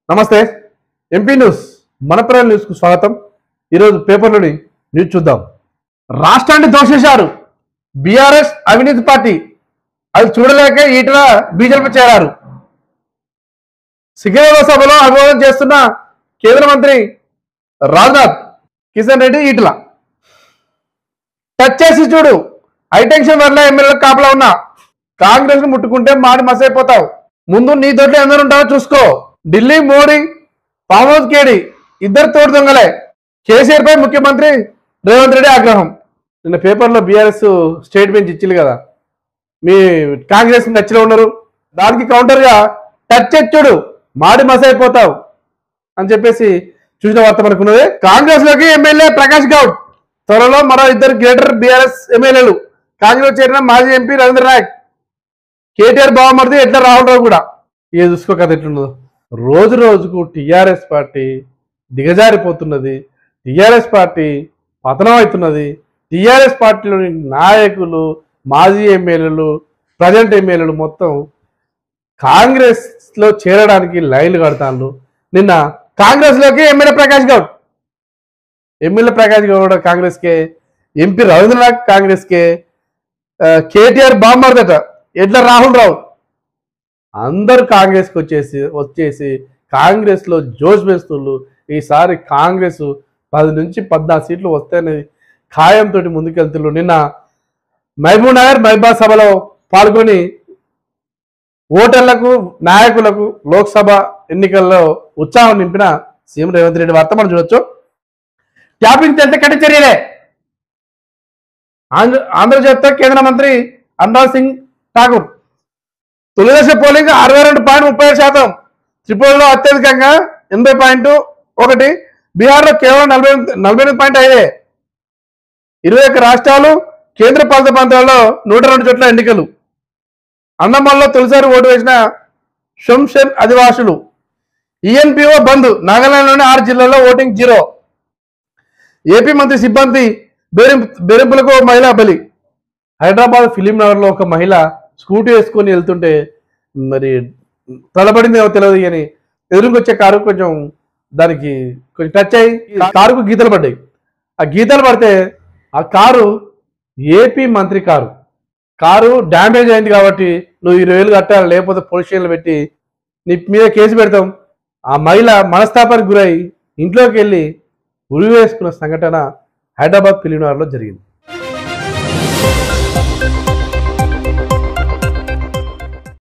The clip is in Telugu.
నమస్తే ఎంపీ న్యూస్ మనపరం న్యూస్కు స్వాగతం ఈరోజు పేపర్లోని న్యూస్ చూద్దాం రాష్ట్రాన్ని దోషేశారు బీఆర్ఎస్ అవినీతి పార్టీ అది చూడలేక ఈటల బీజేపీ చేరారు సికింద్రాబాద్ సభలో అభివాదం చేస్తున్న కేంద్ర మంత్రి రాజ్నాథ్ కిషన్ రెడ్డి ఈటల టచ్ చేసి చూడు హైటెన్షన్ వల్ల ఎమ్మెల్యే కాపలా ఉన్నా కాంగ్రెస్ ను ముట్టుకుంటే మాడి మసైపోతావు ముందు నీ తోటలో ఎందరు ఉంటావో చూసుకో ఢిల్లీ మోడీ ఫామ్ హౌస్ కేడి ఇద్దరు తోడు దొంగలే కేసీఆర్ పై ముఖ్యమంత్రి రేవంత్ రెడ్డి ఆగ్రహం నిన్న పేపర్లో బీఆర్ఎస్ స్టేట్మెంట్ ఇచ్చింది కదా మీ కాంగ్రెస్ నచ్చిలో ఉన్నారు దానికి కౌంటర్గా టచ్ చేసి చూడు మాడి మసైపోతావు అని చెప్పేసి చూసిన వార్త మనకున్నది కాంగ్రెస్ లోకి ఎమ్మెల్యే ప్రకాష్ గౌడ్ త్వరలో మరో ఇద్దరు గ్రేటర్ బీఆర్ఎస్ ఎమ్మెల్యేలు కాంగ్రెస్ చేరిన మాజీ ఎంపీ రవీంద్ర నాయక్ కేటీఆర్ బావమరిది ఎట్లా రాహుల్ రావు కూడా ఇక చూసుకో కథ ఎట్లున్నదో రోజు రోజుకు టీఆర్ఎస్ పార్టీ దిగజారిపోతున్నది టీఆర్ఎస్ పార్టీ పతనం అవుతున్నది టీఆర్ఎస్ పార్టీలోని నాయకులు మాజీ ఎమ్మెల్యేలు ప్రజెంట్ ఎమ్మెల్యేలు మొత్తం కాంగ్రెస్ లో చేరడానికి లైన్లు కడతాను నిన్న కాంగ్రెస్ లోకి ఎమ్మెల్యే ప్రకాష్ గౌడ్ ఎమ్మెల్యే ప్రకాష్ గౌడ్ కాంగ్రెస్ కే ఎంపీ రవీంద్రనాథ్ కాంగ్రెస్ కే ఆ, కేటీఆర్ బామ్మర్దట ఎట్లా రాహుల్ రావు అందరు కాంగ్రెస్కి వచ్చేసి వచ్చేసి కాంగ్రెస్ లో జోష్ వేస్తుళ్ళు ఈసారి కాంగ్రెస్ పది నుంచి పద్నాలుగు సీట్లు వస్తాయనేది ఖాయంతో ముందుకెళ్తున్నారు నిన్న మహబూబ్ నగర్ మహిబా సభలో పాల్గొని ఓటర్లకు నాయకులకు లోక్సభ ఎన్నికల్లో ఉత్సాహం నింపిన సీఎం రేవంత్ రెడ్డి వార్త మనం చూడొచ్చు ట్యాపింగ్ ఎంత కఠిన చర్యలే ఆంధ్ర ఆంధ్రజ్యోతితో కేంద్ర మంత్రి అనురాగ్ సింగ్ ఠాకూర్ తొలిదశ పోలింగ్ అరవై రెండు పాయింట్ ముప్పై ఏడు శాతం త్రిపురలో అత్యధికంగా ఎనభై పాయింట్ ఒకటి బీహార్లో కేవలం నలభై నలభై ఎనిమిది పాయింట్ ఐదే ఇరవై ఒక్క రాష్ట్రాలు కేంద్ర పాలిత ప్రాంతాల్లో నూట రెండు చోట్ల ఎన్నికలు అండమాన్లో తొలిసారి ఓటు వేసిన షంషన్ అధివాసులు ఈఎన్పిఓ బంద్ నాగాలాండ్లోని ఆరు జిల్లాల్లో ఓటింగ్ జీరో ఏపీ మంత్రి సిబ్బంది బెదిరిం బెదిరింపులకు ఓ మహిళ బలి హైదరాబాద్ ఫిలిం నగర్లో ఒక మహిళ స్కూటీ వేసుకొని వెళ్తుంటే మరి తలబడింది ఏమో తెలియదు కానీ ఎదురుకొచ్చే కారు కొంచెం దానికి కొంచెం టచ్ అయ్యి కారుకు గీతలు పడ్డాయి ఆ గీతలు పడితే ఆ కారు ఏపీ మంత్రి కారు కారు డ్యామేజ్ అయింది కాబట్టి నువ్వు ఇరవై వేలు కట్టాలి లేకపోతే పోలీస్ స్టేషన్లో పెట్టి నీ మీద కేసు పెడతాం ఆ మహిళ మనస్తాపానికి గురై ఇంట్లోకి వెళ్ళి ఉరి వేసుకున్న సంఘటన హైదరాబాద్ ఫిలింనగర్లో జరిగింది